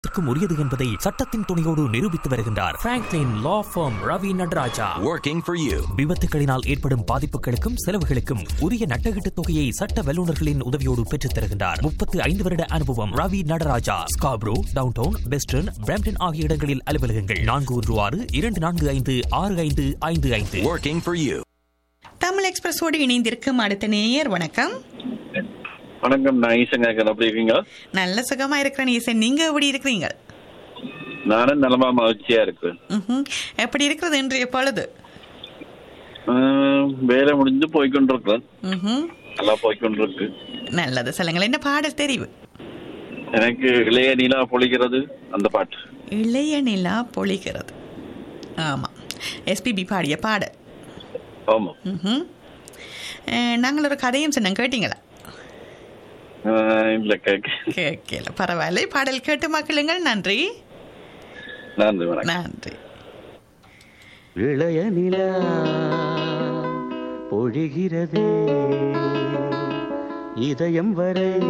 க்கும் உரியது என்பதை சட்டத்தின் துணையோடு நிரூபித்து வருகின்றார் Franklin law firm Ravi Nataraja Working for you. விபத்துகளினால் ஏற்படும் பாதிப்புகளுக்கும் செலவுகளுக்கும் உரிய நட்டகீட்டு தொகையை சட்ட வல்லுநர்களின் உதவியோடு பெற்றுத் தருகின்றார் முப்பத்து ஐந்து வருட அனுபவம் Ravi Nataraja Scarborough downtown western Brampton ஆகிய இடங்களில் அலுவலகங்கள் நான்கு ஒன்று ஆறு இரண்டு நான்கு ஐந்து ஆறு ஐந்து ஐந்து ஐந்து Working for you. தமிழ் எக்ஸ்பிரஸோடு இணைந்திருக்கும் அடுத்த நேயர் வணக்கம் வணக்கம் நான் ஈசன் கேட்கறேன் எப்படி இருக்கீங்க நல்ல சுகமா இருக்கிறேன் ஈசன் நீங்க எப்படி இருக்கிறீங்க நானும் நலமா மகிழ்ச்சியா இருக்கேன் ம்ஹும். எப்படி இருக்கிறது இன்றைய பொழுது ஆஹ், வேலை முடிஞ்சு போய்கொண்டிருக்கேன் ம்ஹும். நல்லா போய்கொண்டிருக்கு நல்லது சொல்லுங்கள் என்ன பாடல் தெரிவு எனக்கு இளைய நிலா பொழிகிறது அந்த பாட்டு இளைய நிலா பொழிகிறது ஆமா எஸ்பிபி பாடிய பாடல் ஆமா ம்ஹும். அஹ், நாங்கள் ஒரு கதையும் சொன்னோம் கேட்டீங்களா ஆஹ், இல்ல கேட்க கேட்கல பரவாயில்லை பாடல் கேட்டு மக்களுங்கள் நன்றி நன்றி வணக்கம் நன்றி இளைய நிலா பொழிகிறதே இதயம் வரை